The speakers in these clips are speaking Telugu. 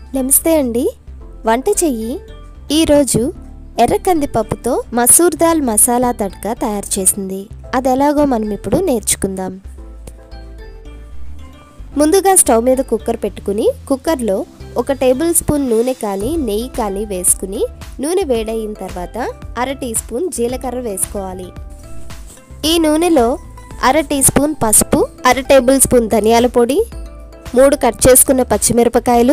నమస్తే అండి వంట చెయ్యి ఈరోజు ఎర్ర కందిపప్పుతో మసూర్ దాల్ మసాలా తడక తయారు చేసింది అది ఎలాగో మనం ఇప్పుడు నేర్చుకుందాం ముందుగా స్టవ్ మీద కుక్కర్ పెట్టుకుని కుక్కర్లో ఒక టేబుల్ స్పూన్ నూనె కానీ నెయ్యి కానీ వేసుకుని నూనె వేడయిన తర్వాత అర టీ స్పూన్ జీలకర్ర వేసుకోవాలి ఈ నూనెలో అర టీ స్పూన్ పసుపు అర టేబుల్ స్పూన్ ధనియాల పొడి మూడు కట్ చేసుకున్న పచ్చిమిరపకాయలు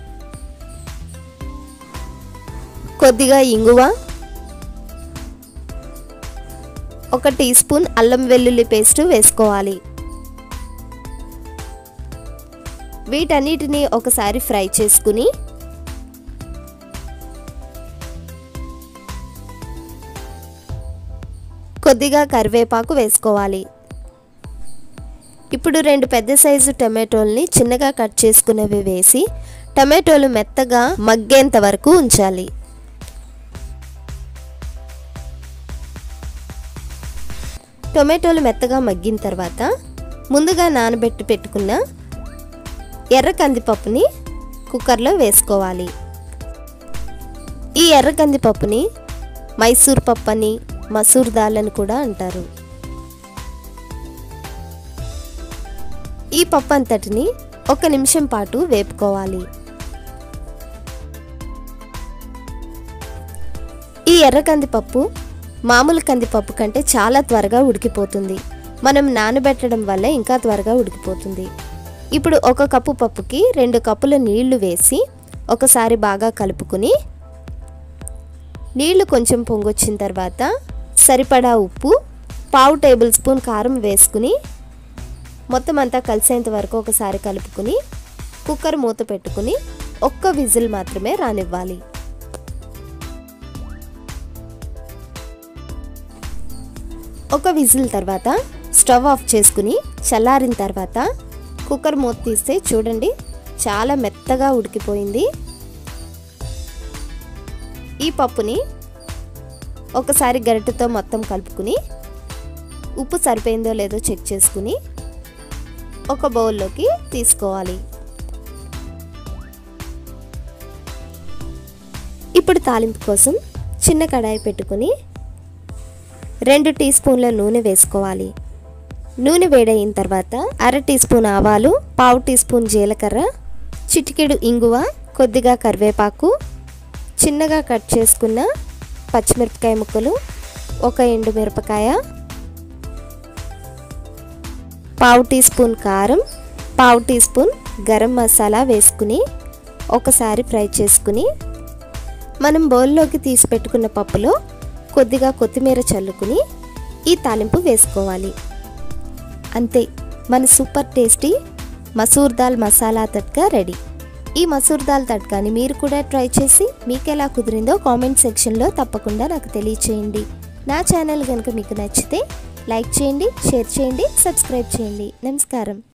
కొద్దిగా ఇంగువ ఒక టీ స్పూన్ అల్లం వెల్లుల్లి పేస్ట్ వేసుకోవాలి వీటన్నిటిని ఒకసారి ఫ్రై చేసుకుని కొద్దిగా కరివేపాకు వేసుకోవాలి ఇప్పుడు రెండు పెద్ద సైజు టమాటోల్ని చిన్నగా కట్ చేసుకునేవి వేసి టమాటోలు మెత్తగా మగ్గేంత వరకు ఉంచాలి టొమాటోలు మెత్తగా మగ్గిన తర్వాత ముందుగా నానబెట్టి పెట్టుకున్న ఎర్ర కందిపప్పుని కుక్కర్లో వేసుకోవాలి ఈ ఎర్ర కందిపప్పుని మైసూర్ పప్పు అని మసూర్ దాల్ అని కూడా అంటారు ఈ పప్పు అంతటిని ఒక నిమిషం పాటు వేపుకోవాలి ఈ ఎర్ర కందిపప్పు మామూలు కందిపప్పు కంటే చాలా త్వరగా ఉడికిపోతుంది మనం నానబెట్టడం వల్ల ఇంకా త్వరగా ఉడికిపోతుంది ఇప్పుడు ఒక కప్పు పప్పుకి రెండు కప్పుల నీళ్లు వేసి ఒకసారి బాగా కలుపుకుని నీళ్లు కొంచెం పొంగొచ్చిన తర్వాత సరిపడా ఉప్పు పావు టేబుల్ స్పూన్ కారం వేసుకుని మొత్తం అంతా కలిసేంత వరకు ఒకసారి కలుపుకుని కుక్కర్ మూత పెట్టుకుని ఒక్క విజిల్ మాత్రమే రానివ్వాలి ఒక విజిల్ తర్వాత స్టవ్ ఆఫ్ చేసుకుని చల్లారిన తర్వాత కుక్కర్ మూత తీస్తే చూడండి చాలా మెత్తగా ఉడికిపోయింది ఈ పప్పుని ఒకసారి గరిటెతో మొత్తం కలుపుకుని ఉప్పు సరిపోయిందో లేదో చెక్ చేసుకుని ఒక బౌల్లోకి తీసుకోవాలి ఇప్పుడు తాలింపు కోసం చిన్న కడాయి పెట్టుకుని రెండు టీ స్పూన్ల నూనె వేసుకోవాలి నూనె వేడయిన తర్వాత అర టీ స్పూన్ ఆవాలు పావు టీ స్పూన్ జీలకర్ర చిటికెడు ఇంగువ కొద్దిగా కరివేపాకు చిన్నగా కట్ చేసుకున్న పచ్చిమిరపకాయ ముక్కలు ఒక ఎండు మిరపకాయ పావు టీ స్పూన్ కారం పావు టీ స్పూన్ గరం మసాలా వేసుకుని ఒకసారి ఫ్రై చేసుకుని మనం బౌల్లోకి తీసి పెట్టుకున్న పప్పులో కొద్దిగా కొత్తిమీర చల్లుకుని ఈ తాలింపు వేసుకోవాలి అంతే మన super tasty masoor dal masala tadka ready ఈ మసూర్ దాల్ తడ్కాని మీరు కూడా ట్రై చేసి మీకు ఎలా కుదిరిందో కామెంట్ సెక్షన్లో తప్పకుండా నాకు తెలియచేయండి నా ఛానల్ కనుక మీకు నచ్చితే లైక్ చేయండి షేర్ చేయండి సబ్స్క్రైబ్ చేయండి నమస్కారం